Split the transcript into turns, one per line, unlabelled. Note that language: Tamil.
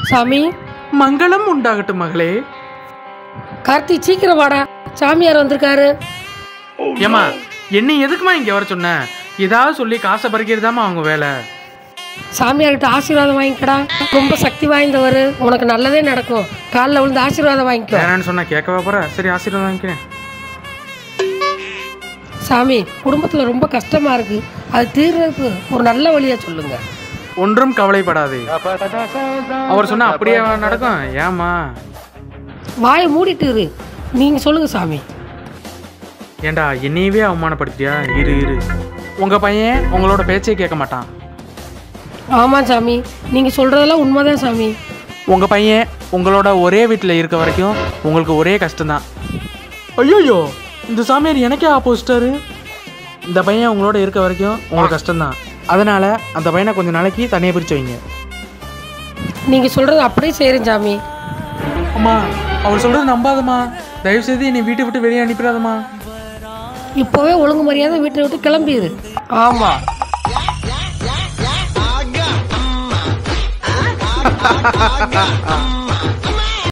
சாமி
மங்களம் உண்டாகட்டும் மகளே
கார்த்தி சீக்கிரம் வாடா சாமியார் வந்திருக்காரு
ஏமா என்னை எதுக்குமா இங்க வர சொன்ன ஏதாவது சொல்லி காசை பறிக்கிறதாமா அவங்க வேலை
சாமியார்கிட்ட ஆசீர்வாதம் வாங்கிக்கடா ரொம்ப சக்தி வாய்ந்தவர் உனக்கு நல்லதே நடக்கும் காலில் விழுந்து ஆசீர்வாதம் வாங்கிக்கோ
வேணான்னு சொன்னா கேட்கவா போற சரி ஆசீர்வாதம் வாங்கிக்கிறேன்
சாமி குடும்பத்தில் ரொம்ப கஷ்டமா இருக்கு அது தீர்றதுக்கு ஒரு நல்ல வழியா சொல்லுங்க
ஒன்றும் கவலைப்படாதே அவர் சொன்னா அப்படியே நடக்கும் ஏமா
வாயை மூடிட்டு இரு நீங்க சொல்லுங்க சாமி
ஏண்டா என்னையவே அவமானப்படுத்தியா இரு இரு உங்க பையன் உங்களோட பேச்சே கேட்க மாட்டான்
ஆமாம் சாமி நீங்க சொல்றதெல்லாம் உண்மைதான் சாமி
உங்க பையன் உங்களோட ஒரே வீட்டில் இருக்க வரைக்கும் உங்களுக்கு ஒரே கஷ்டம்தான் ஐயோயோ இந்த சாமியார் எனக்கே ஆப்போசிட்டாரு இந்த பையன் உங்களோட இருக்க வரைக்கும் உங்களுக்கு கஷ்டம்தான் அதனால அந்த பையனை கொஞ்ச நாளைக்கு தனியாக பிரிச்சு வைங்க
நீங்க சொல்றது அப்படியே செய்கிறேன் சாமி
அம்மா அவர் சொல்றது நம்பாதம்மா தயவு செய்து என்னை வீட்டை விட்டு வெளியே அனுப்பிடாதம்மா
இப்போவே ஒழுங்கு மரியாதை வீட்டை விட்டு கிளம்பிடு ஆமா
ஆகா